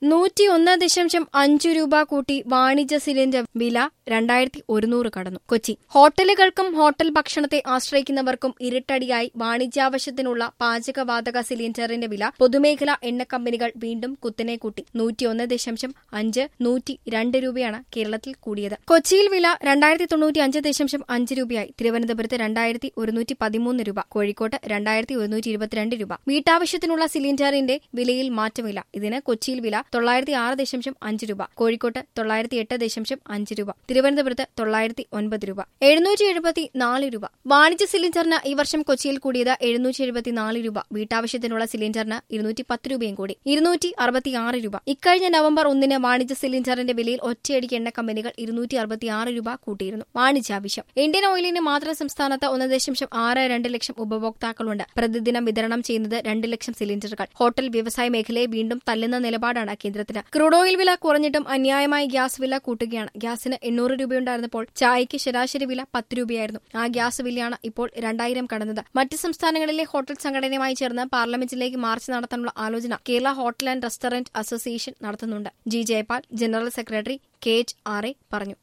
നൂറ്റി ഒന്ന് ദശാംശം അഞ്ചു രൂപ കൂട്ടി വാണിജ്യ സിലിണ്ടർ വില രണ്ടായിരത്തി ഒരുന്നൂറ് കടന്നു കൊച്ചി ഹോട്ടലുകൾക്കും ഹോട്ടൽ ഭക്ഷണത്തെ ആശ്രയിക്കുന്നവർക്കും ഇരട്ടടിയായി വാണിജ്യാവശ്യത്തിനുള്ള പാചകവാതക സിലിണ്ടറിന്റെ വില പൊതുമേഖലാ എണ്ണ കമ്പനികൾ വീണ്ടും കുത്തനെ കൂട്ടി നൂറ്റിയൊന്ന് ദശാംശം അഞ്ച് നൂറ്റി രണ്ട് രൂപയാണ് കേരളത്തിൽ കൂടിയത് കൊച്ചിയിൽ വില രണ്ടായിരത്തി തൊണ്ണൂറ്റി അഞ്ച് ദശാംശം അഞ്ച് രൂപയായി തിരുവനന്തപുരത്ത് രണ്ടായിരത്തി ഒരുന്നൂറ്റി പതിമൂന്ന് രൂപ കോഴിക്കോട്ട് രണ്ടായിരത്തി ഒരുന്നൂറ്റി ഇരുപത്തിരണ്ട് രൂപ വീട്ടാവശ്യത്തിനുള്ള സിലിണ്ടറിന്റെ വിലയിൽ മാറ്റമില്ല ഇതിന് കൊച്ചിയിൽ വില തൊള്ളായിരത്തി ആറ് ദശാംശം അഞ്ച് രൂപ കോഴിക്കോട്ട് തൊള്ളായിരത്തി എട്ട് ദശാംശം അഞ്ച് രൂപ തിരുവനന്തപുരത്ത് തൊള്ളായിരത്തി ഒൻപത് രൂപ എഴുന്നൂറ്റി എഴുപത്തി നാല് രൂപ വാണിജ്യ സിലിണ്ടറിന് ഈ വർഷം കൊച്ചിയിൽ കൂടിയത് എഴുന്നൂറ്റി എഴുപത്തി നാല് രൂപ വീട്ടാവശ്യത്തിനുള്ള സിലിണ്ടറിന് ഇരുന്നൂറ്റി പത്ത് രൂപയും കൂടി ഇരുന്നൂറ്റി അറുപത്തി ആറ് രൂപ ഇക്കഴിഞ്ഞ നവംബർ ഒന്നിന് വാണിജ്യ സിലിണ്ടറിന്റെ വിലയിൽ ഒറ്റയടിക്ക് എണ്ണ കമ്പനികൾ ഇരുന്നൂറ്റി അറുപത്തി ആറ് രൂപ കൂട്ടിയിരുന്നു വാണിജ്യാവശ്യം ഇന്ത്യൻ ഓയിലിന് മാത്രം സംസ്ഥാനത്ത് ഒന്ന് ദശാംശം ആറ് രണ്ട് ലക്ഷം ഉപഭോക്താക്കളുണ്ട് പ്രതിദിനം വിതരണം ചെയ്യുന്നത് രണ്ട് ലക്ഷം സിലിണ്ടറുകൾ ഹോട്ടൽ വ്യവസായ മേഖലയെ വീണ്ടും തല്ലുന്ന നിലപാടാണ് കേന്ദ്രത്തിന് ക്രൂഡ് ഓയിൽ വില കുറഞ്ഞിട്ടും അന്യായമായി ഗ്യാസ് വില കൂട്ടുകയാണ് ഗ്യാസിന് എണ്ണൂറ് രൂപയുണ്ടായിരുന്നപ്പോൾ ചായയ്ക്ക് ശരാശരി വില പത്ത് രൂപയായിരുന്നു ആ ഗ്യാസ് വിലയാണ് ഇപ്പോൾ രണ്ടായിരം കടന്നത് മറ്റ് സംസ്ഥാനങ്ങളിലെ ഹോട്ടൽ സംഘടനയുമായി ചേർന്ന് പാർലമെന്റിലേക്ക് മാർച്ച് നടത്താനുള്ള ആലോചന Kerala hotel and restaurant association നടത്തുന്നുണ്ട് G Jayapal general secretary K H R A പറഞ്ഞു